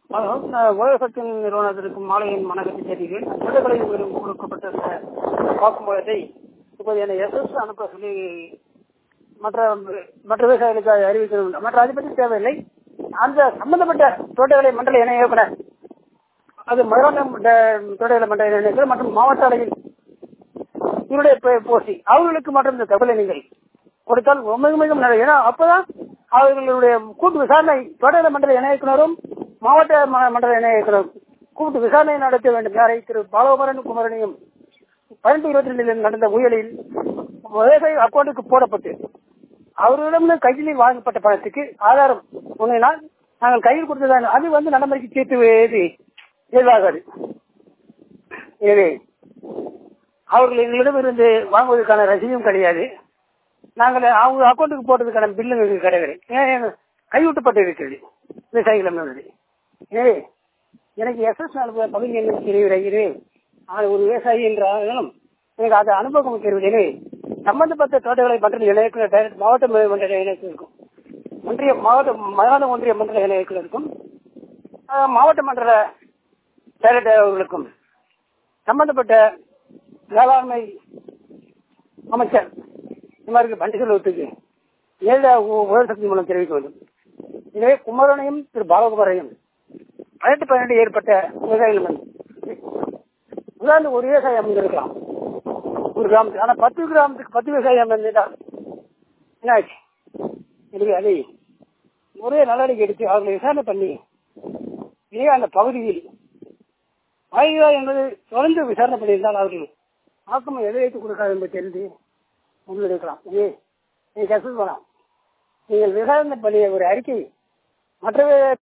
hello நான் உலகத்தின் நிறுவனத்திற்கு மாலையின் வணக்கத்தை தெரிவிக்கிறேன் விடுதலை கொடுக்கப்பட்ட வாக்குமூலத்தை இப்போது என்னை எஸ்எஸ் அனுப்ப சொல்லி மற்ற மற்ற விவசாயிகளுக்கு அறிவிக்க வேண்டும் மற்ற அதை பற்றி தேவையில்லை அந்த சம்பந்தப்பட்ட தோட்டக்கலை மண்டல இணை இயக்குனர் அது மதுராந்த தோட்டக்கலை மண்டல இணை இயக்குனர் மற்றும் மாவட்ட அளவில் இவருடைய போஸ்டி அவர்களுக்கு மட்டும் இந்த தகவலை நீங்கள் கொடுத்தால் மிக மிகவும் நல்லது ஏன்னா அப்பதான் அவர்களுடைய கூட்டு விசாரணை தோட்டக்கலை மண்டல இணை இயக்குனரும் மாவட்ட மண்டல இணை இயக்குனரும் கூட்டு விசாரணை நடத்த வேண்டும் யாரை திரு பாலகுமரன் குமரனையும் பதினெட்டு இருபத்தி ரெண்டில் நடந்த ஊழலில் விவசாய அக்கௌண்ட்டுக்கு போடப்பட்டு அவர்களிடம் கையில் வாங்கப்பட்ட பணத்துக்கு ஆதாரம் ஒன்றினால் நாங்கள் கையில் கொடுத்ததான் அது வந்து நடைமுறைக்கு தீர்த்து எதிராகாது எனவே அவர்கள் எங்களிடம் இருந்து வாங்குவதற்கான ரசீதும் கிடையாது நாங்கள் அவங்க அக்கௌண்ட்டுக்கு போட்டதுக்கான பில்லும் எங்களுக்கு கிடையாது கைவிட்டப்பட்டு இருக்கிறது விவசாயிகளிடம் உள்ளது எனவே எனக்கு எஸ்எஸ் நாலு பகுதி என்ன தெரிவிக்கிறது ஒரு விவசாயி என்றாலும் எனக்கு அது அனுபவம் தெரிவித்து சம்பந்தப்பட்ட தோட்டங்களை மன்ற இணையக்குழு மாவட்ட மன்ற இணையக்குழு இருக்கும் ஒன்றிய மாவட்ட மதுராந்த ஒன்றிய மன்ற இணையக்குழு இருக்கும் மாவட்ட மன்ற டைரக்டர் அவர்களுக்கும் சம்பந்தப்பட்ட வேளாண்மை அமைச்சர் இந்த மாதிரி பண்டி செல்வத்துக்கு ஏழு உயர் சக்தி மூலம் தெரிவிக்க வேண்டும் எனவே குமரனையும் திரு பாலகுமரையும் பதினெட்டு பதினெட்டு ஏற்பட்ட விவசாயிகள் உதாரணம் ஒரு விவசாயம் அமைந்திருக்கலாம் ஒரு கிராமத்துக்கு ஆனா பத்து கிராமத்துக்கு பத்து விவசாயம் அமைந்துட்டா என்னாச்சு எனவே அதை ஒரே நடவடிக்கை எடுத்து அவர்களை விசாரணை பண்ணி இதே அந்த பகுதியில் வாயுவா என்பது தொடர்ந்து விசாரணை பண்ணியிருந்தால் அவர்கள் ஆக்கம் எதை வைத்து கொடுக்காது என்பது தெரிந்து முன்னெடுக்கலாம் இதே நீங்க கசல் போலாம் நீங்கள் விசாரணை பண்ணிய ஒரு அறிக்கை மற்ற